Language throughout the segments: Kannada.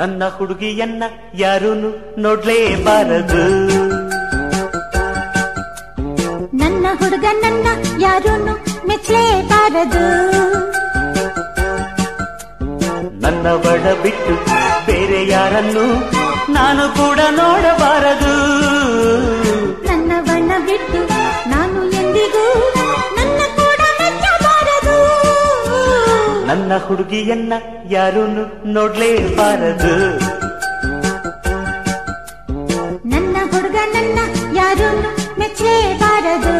ನನ್ನ ಹುಡುಗಿಯನ್ನ ಯಾರೂನು ನೋಡ್ಲೇಬಾರದು ನನ್ನ ಹುಡುಗ ನನ್ನ ಯಾರೂನು ಮೆಚ್ಚಲೇಬಾರದು ನನ್ನ ಬಡ ಬಿಟ್ಟು ಬೇರೆ ಯಾರನ್ನು ನಾನು ಕೂಡ ನೋಡಬಾರದು ನನ್ನ ಬಣ್ಣ ಬಿಟ್ಟು ನಾನು ಎಂದಿಗೂ ನನ್ನ ಕೂಡ ಮೆಚ್ಚಬಾರದು ನನ್ನ ಹುಡುಗಿಯನ್ನ ಯಾರೂನು ನೋಡ್ಲೇಬಾರದು ನನ್ನ ಹುಡುಗ ನನ್ನ ಯಾರೂನು ಮೆಚ್ಚಲೇಬಾರದು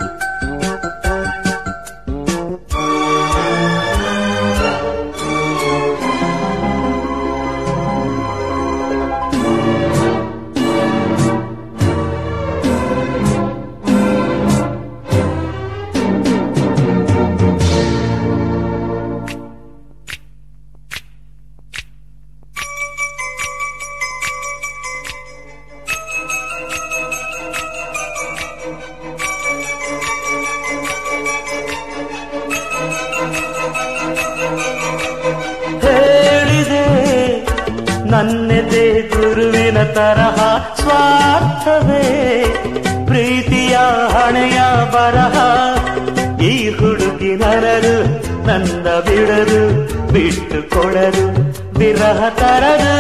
ಹೇಳಿದೆ ನನ್ನೆದೆ ಗುರುವಿನ ತರಹ ಸ್ವಾರ್ಥವೇ ಪ್ರೀತಿಯ ಹಣೆಯ ಬರಹ ಈ ಹುಡುಗಿ ನರರು ನನ್ನ ಬಿಡರು ಬಿಟ್ಟು ಕೊಡರು ವಿರಹ ತರದು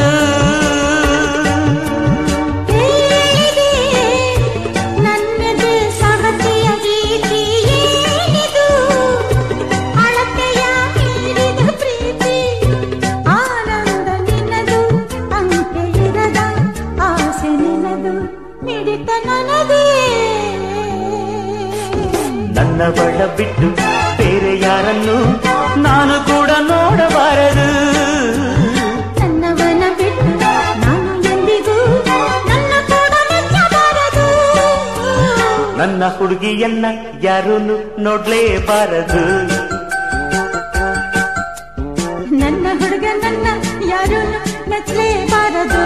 ಹೇಳಿದೆ ನನ್ನದು ಸಹತೆಯ ಗೀತಿ ಏನಿದು ಅಳತೆಯ ಮೀರಿದ ಪ್ರೀತಿ ಆನಂದ ನಿನ್ನದು ಅಂಕೆ ಇರದ ಆಸೆ ನಿನ್ನದು ಮಿಡಿತ ನನದೇ ನನ್ನ ಬಡ ಬಿಟ್ಟು ಬೇರೆ ಯಾರನ್ನು ನಾನು ಕೂಡ ನೋಡಬಾರದು ನನ್ನವನ ಬಿಟ್ಟು ನಾನು ಎಂದಿಗೂ ನನ್ನ ಕೂಡ ಮೆಚ್ಚಬಾರದು ನನ್ನ ಹುಡುಗಿಯನ್ನ ಯಾರೂನು ನೋಡ್ಲೇಬಾರದು ನನ್ನ ಹುಡುಗ ನನ್ನ ಯಾರೂ ಮೆಚ್ಚಲೇಬಾರದು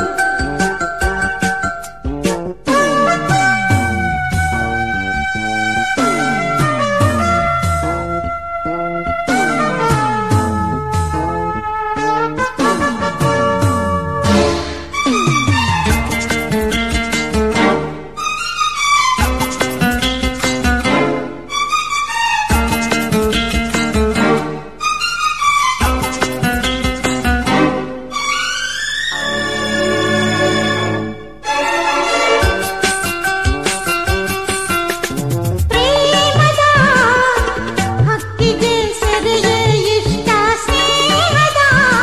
ಪ್ರೇಮದ ಹಕ್ಕಿಗೆ ಸೆರೆಯ ಇಷ್ಟ ಸ್ನೇಹದ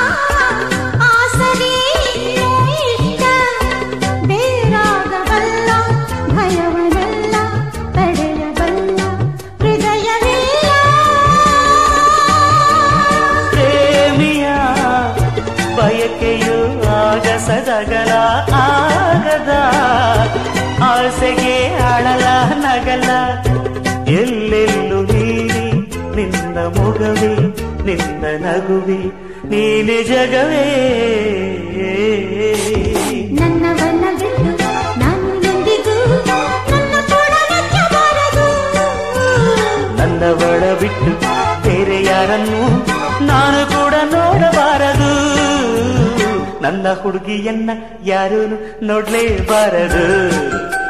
ಆಸರೆ ಇಷ್ಟ ಬೇರಾಗಬಲ್ಲ ಭಯವನೆಲ್ಲ ತಡೆಯಬಲ್ಲ ಹೃದಯವಿಲ್ಲ ಪ್ರೇಮಿಯ ಬಯಕೆಯು ಆಗಸದಗಲ ಆಗದ ಆಸೆಗೆ ಅಳಲ ನಗಲ ಎಲ್ಲೆಲ್ಲೂ ನೀಡಿ ನಿನ್ನ ಮೊಗವೇ ನಿನ್ನ ನಗುವೆ ನೀನೆ ಜಗವೇ ನನ್ನವನ್ನ ಬಿಟ್ಟು ನಾನು ಎಂದಿಗೂ ನನ್ನ ಕೂಡ ಮೆಚ್ಚಬಾರದು ನನ್ನ ಬಡ ಬಿಟ್ಟು ಬೇರೆ ಯಾರನ್ನು ನಾನು ಕೂಡ ನೋಡಬಾರದು ನನ್ನ ಹುಡುಗಿಯನ್ನ ಯಾರೂ ನೋಡ್ಲೇಬಾರದು